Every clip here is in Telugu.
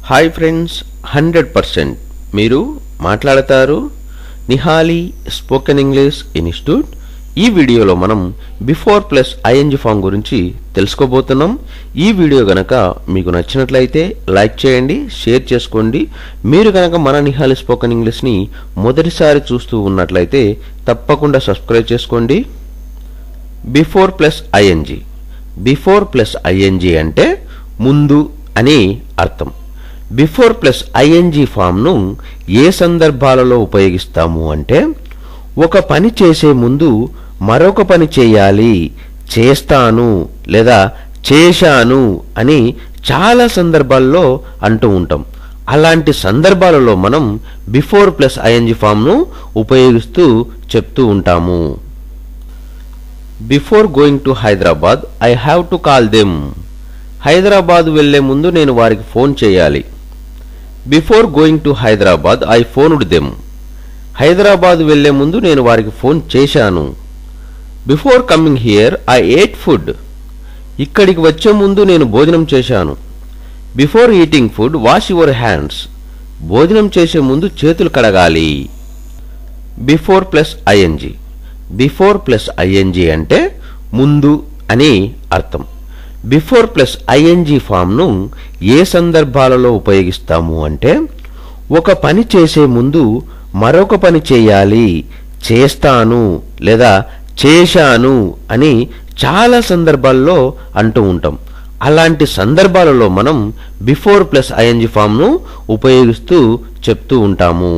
హాయ్ ఫ్రెండ్స్ హండ్రెడ్ పర్సెంట్ మీరు మాట్లాడతారు నిహాలి స్పోకెన్ ఇంగ్లీష్ ఇన్స్టిట్యూట్ ఈ వీడియోలో మనం బిఫోర్ ప్లస్ ఐఎన్జి ఫామ్ గురించి తెలుసుకోబోతున్నాం ఈ వీడియో గనక మీకు నచ్చినట్లయితే లైక్ చేయండి షేర్ చేసుకోండి మీరు గనక మన నిహాలి స్పోకెన్ ఇంగ్లీష్ని మొదటిసారి చూస్తూ ఉన్నట్లయితే తప్పకుండా సబ్స్క్రైబ్ చేసుకోండి before plus I N G before plus I N G అంటే ముందు అని అర్థం బిఫోర్ ప్లస్ ఐఎన్జి ఫామ్ను ఏ సందర్భాలలో ఉపయోగిస్తాము అంటే ఒక పని చేసే ముందు మరొక పని చేయాలి చేస్తాను లేదా చేశాను అని చాలా సందర్భాల్లో అంటూ ఉంటాం అలాంటి సందర్భాలలో మనం బిఫోర్ ప్లస్ ఐఎన్జి ఫామ్ను ఉపయోగిస్తూ చెప్తూ ఉంటాము before going to Hyderabad I have to call them Hyderabad వెళ్లే ముందు నేను వారికి ఫోన్ చేయాలి before going to Hyderabad I phoned them Hyderabad వెళ్లే ముందు నేను వారికి ఫోన్ చేశాను before coming here I ate food ఇక్కడికి వచ్చే ముందు నేను భోజనం చేశాను before eating food wash your hands భోజనం చేసే ముందు చేతులు కడగాలి before plus I N G before plus I N G అంటే ముందు అని అర్థం బిఫోర్ ప్లస్ ఐఎన్జి ఫామ్ను ఏ సందర్భాలలో ఉపయోగిస్తాము అంటే ఒక పని చేసే ముందు మరొక పని చేయాలి చేస్తాను లేదా చేశాను అని చాలా సందర్భాల్లో అంటూ ఉంటాం అలాంటి సందర్భాలలో మనం బిఫోర్ ప్లస్ ఐఎన్జి ఫామ్ను ఉపయోగిస్తూ చెప్తూ ఉంటాము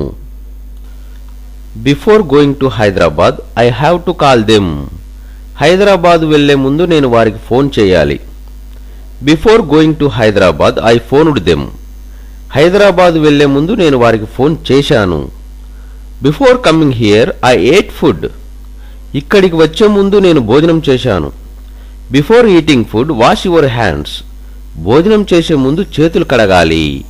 before going to Hyderabad I have to call them Hyderabad వెళ్లే ముందు నేను వారికి ఫోన్ చేయాలి before going to Hyderabad I phoned them Hyderabad వెళ్లే ముందు నేను వారికి ఫోన్ చేశాను before coming here I ate food ఇక్కడికి వచ్చే ముందు నేను భోజనం చేశాను before eating food wash your hands భోజనం చేసే ముందు చేతులు కడగాలి